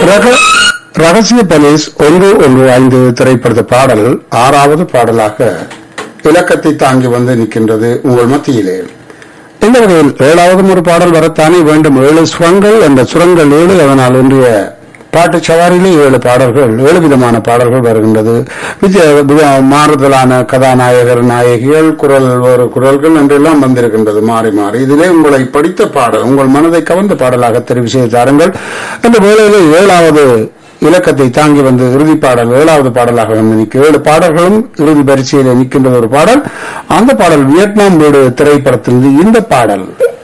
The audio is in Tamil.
ரக- ரகசிய பலிஸ் ஒன்று ஒன்று ஐந்து திரைப்படத்த பாடல் ஆறாவது பாடலாக இலக்கத்தை தாங்கி வந்து நிற்கின்றது உங்கள் மத்தியிலே இந்த வகையில் ஏழாவதும் ஒரு பாடல் வரத்தானே வேண்டும் ஏழு சுரங்கள் என்ற சுரங்கள் ஏழு அதனால் இன்றைய பாட்டு சவாரியிலே ஏழு பாடல்கள் ஏழு விதமான பாடல்கள் வருகின்றது விஜய வித- மாறுதலான கதாநாயகர் நாயகிகள் குரல் ஒரு குரல்கள் என்றெல்லாம் வந்திருக்கின்றது மாறி மாறி இதிலே உங்களை படித்த பாடல் உங்கள் மனதை கவர்ந்த பாடலாக தெரிவு செய்து தாருங்கள் இந்த வேளையிலே ஏழாவது இலக்கத்தை தாங்கி வந்து இறுதி பாடல் ஏழாவது பாடலாக வந்து நிற்க ஏழு பாடல்களும் இறுதி பரிசையில் நிற்கின்றது ஒரு பாடல் அந்த பாடல் வியட்நாம் வீடு திரைப்படத்திலிருந்து இந்த பாடல்